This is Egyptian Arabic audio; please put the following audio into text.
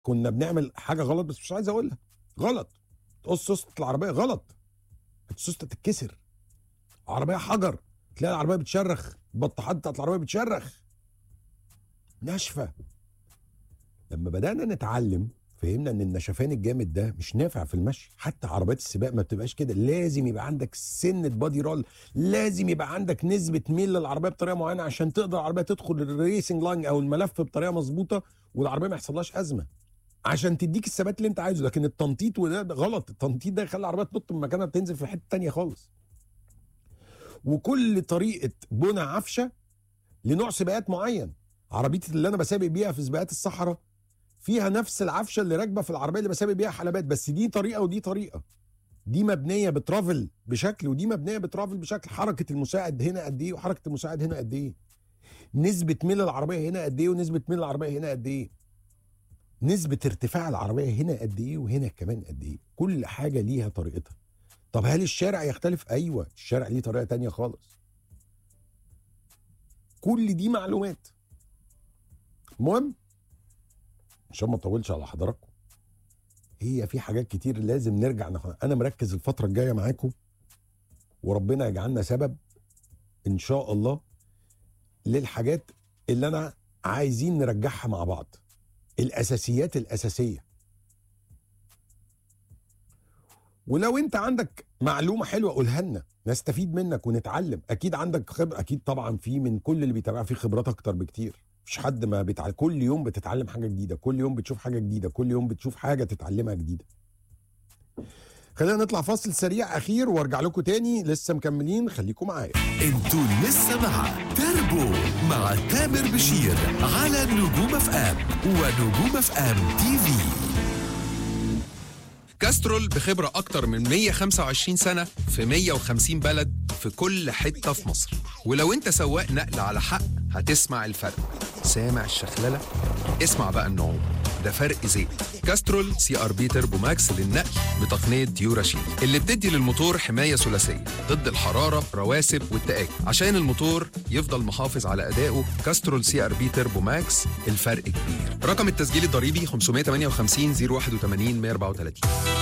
كنا بنعمل حاجه غلط بس مش عايز اقولها غلط تقص سوسته العربيه غلط السوسته تتكسر عربيه حجر تلاقي العربيه بتشرخ البطاحات بتاعت العربيه بتشرخ ناشفه لما بدانا نتعلم فهمنا ان النشفان الجامد ده مش نافع في المشي حتى عربيات السباق ما بتبقاش كده لازم يبقى عندك سنه بادي رول لازم يبقى عندك نسبه ميل للعربيه بطريقه معينه عشان تقدر العربيه تدخل الريسنج لاين او الملف بطريقه مظبوطه والعربيه ما يحصلهاش ازمه عشان تديك الثبات اللي انت عايزه لكن التنطيط وده ده غلط التنطيط ده يخلي العربيه تنط من مكانها تنزل في حته تانية خالص وكل طريقه بنى عفشه لنوع سباقات معين عربيتي اللي انا بسابق بيها في سباقات الصحراء فيها نفس العفشه اللي راكبه في العربيه اللي بسابق بيها حلبات بس دي طريقه ودي طريقه دي مبنيه بترافل بشكل ودي مبنيه بترافل بشكل حركه المساعد هنا قد ايه وحركه المساعد هنا قد ايه نسبه ميل العربيه هنا قد ايه ونسبه ميل العربيه هنا قد ايه نسبه ارتفاع العربيه هنا قد ايه وهنا كمان قد ايه كل حاجه ليها طريقتها طب هل الشارع يختلف ايوه الشارع ليه طريقه تانية خالص كل دي معلومات المهم عشان ما اطولش على حضراتكم هي في حاجات كتير لازم نرجع نخ... انا مركز الفتره الجايه معاكم وربنا يجعلنا سبب ان شاء الله للحاجات اللي انا عايزين نرجعها مع بعض الاساسيات الاساسيه ولو انت عندك معلومه حلوه قولها لنا نستفيد منك ونتعلم اكيد عندك خبره اكيد طبعا في من كل اللي بيتابع في خبرات اكتر بكتير مفيش حد ما بيتعلم كل يوم بتتعلم حاجه جديده كل يوم بتشوف حاجه جديده كل يوم بتشوف حاجه تتعلمها جديده خلينا نطلع فاصل سريع اخير وارجع لكم تاني لسه مكملين خليكم معايا انتوا لسه مع تربو مع تامر بشير على نجوم اف ام ونجوم اف ام تي في كاسترول بخبرة أكتر من 125 سنة في 150 بلد في كل حتة في مصر ولو أنت سواق نقل على حق هتسمع الفرق سامع الشخللة؟ اسمع بقى النعوم ده فرق زيت كاسترول سي ار بي تربو ماكس للنقل بتقنية ديوراشيل اللي بتدي للموتور حماية ثلاثية ضد الحرارة رواسب والتآكل عشان الموتور يفضل محافظ على أدائه كاسترول سي ار بي تربو ماكس الفرق كبير رقم التسجيل الضريبي 558 081 134